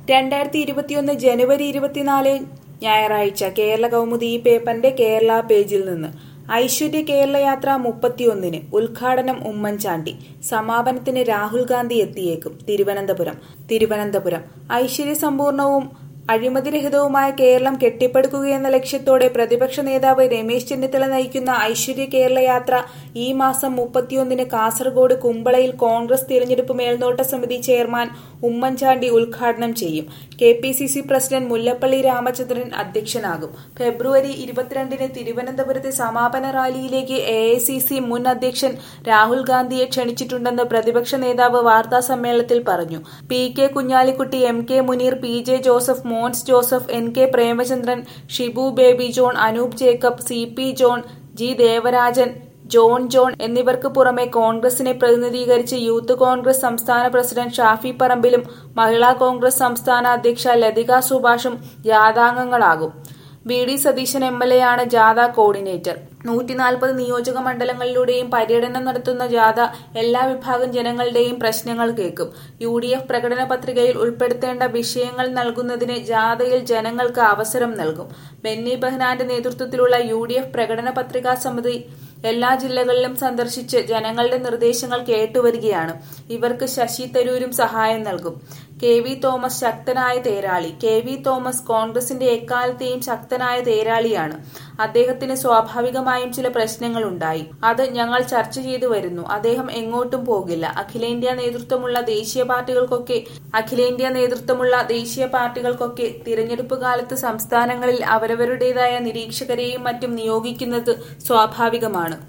രണ്ടായിരത്തി ഇരുപത്തിയൊന്ന് ജനുവരി ഇരുപത്തിനാല് ഞായറാഴ്ച കേരള കൗമുദി ഈ പേപ്പറിന്റെ കേരള പേജിൽ നിന്ന് ഐശ്വര്യ കേരള യാത്ര മുപ്പത്തിയൊന്നിന് ഉദ്ഘാടനം ഉമ്മൻചാണ്ടി സമാപനത്തിന് രാഹുൽ ഗാന്ധി എത്തിയേക്കും തിരുവനന്തപുരം തിരുവനന്തപുരം ഐശ്വര്യ സമ്പൂർണവും അഴിമതിരഹിതവുമായ കേരളം കെട്ടിപ്പടുക്കുകയെന്ന ലക്ഷ്യത്തോടെ പ്രതിപക്ഷ നേതാവ് രമേശ് ചെന്നിത്തല നയിക്കുന്ന ഐശ്വര്യ കേരള യാത്ര ഈ മാസം മുപ്പത്തിയൊന്നിന് കാസർഗോഡ് കുമ്പളയിൽ കോൺഗ്രസ് തിരഞ്ഞെടുപ്പ് മേൽനോട്ട സമിതി ചെയർമാൻ ഉമ്മൻചാണ്ടി ഉദ്ഘാടനം ചെയ്യും K P C C president Mullappally Ramachandran അധ്യക്ഷനാകും ഫെബ്രുവരി ഇരുപത്തിരണ്ടിന് തിരുവനന്തപുരത്തെ സമാപന റാലിയിലേക്ക് എ ഐ സി സി മുൻ അധ്യക്ഷൻ രാഹുൽ ഗാന്ധിയെ ക്ഷണിച്ചിട്ടുണ്ടെന്ന് പ്രതിപക്ഷ നേതാവ് വാർത്താ സമ്മേളനത്തിൽ പറഞ്ഞു P K Kunhalikutty M K Muneer P J Joseph Mons Joseph N K Premachandran Shibu Baby John Anoop Jacob C P John G Devarajan John John എന്നിവർക്ക് പുറമെ കോൺഗ്രസിനെ പ്രതിനിധീകരിച്ച് യൂത്ത് കോൺഗ്രസ് സംസ്ഥാന പ്രസിഡന്റ് ഷാഫി പറമ്പിലും മഹിളാ കോൺഗ്രസ് സംസ്ഥാന അധ്യക്ഷ ലതിക സുഭാഷും ജാഥാംഗങ്ങളാകും V D Satheesan M L A ആണ് ജാഥ കോർഡിനേറ്റർ നൂറ്റിനാൽപ്പത് നിയോജക മണ്ഡലങ്ങളിലൂടെയും പര്യടനം നടത്തുന്ന ജാഥ എല്ലാ വിഭാഗം ജനങ്ങളുടെയും പ്രശ്നങ്ങൾ കേൾക്കും യു ഡി എഫ് പ്രകടന പത്രികയിൽ ഉൾപ്പെടുത്തേണ്ട വിഷയങ്ങൾ നൽകുന്നതിന് ജാഥയിൽ ജനങ്ങൾക്ക് അവസരം നൽകും ബെന്നി ബെഹ്നാന്റെ നേതൃത്വത്തിലുള്ള യു ഡി എഫ് പ്രകടന പത്രികാ സമിതി എല്ലാ ജില്ലകളിലും സന്ദർശിച്ച് ജനങ്ങളുടെ നിർദ്ദേശങ്ങൾ കേട്ടുവരികയാണ് ഇവർക്ക് ശശി തരൂരും സഹായം നൽകും കെ വി തോമസ് ശക്തനായ തേരാളി കെ വി തോമസ് കോൺഗ്രസിന്റെ എക്കാലത്തെയും ശക്തനായ തേരാളിയാണ് അദ്ദേഹത്തിന് സ്വാഭാവികമായും ചില പ്രശ്നങ്ങളുണ്ടായി അത് ഞങ്ങൾ ചർച്ച ചെയ്തു വരുന്നു അദ്ദേഹം എങ്ങോട്ടും പോകില്ല അഖിലേന്ത്യാ നേതൃത്വമുള്ള ദേശീയ പാർട്ടികൾക്കൊക്കെ അഖിലേന്ത്യാ നേതൃത്വമുള്ള ദേശീയ പാർട്ടികൾക്കൊക്കെ തിരഞ്ഞെടുപ്പ് കാലത്ത് സംസ്ഥാനങ്ങളിൽ അവരവരുടേതായ നിരീക്ഷകരെയും മറ്റും നിയോഗിക്കുന്നത് സ്വാഭാവികമാണ്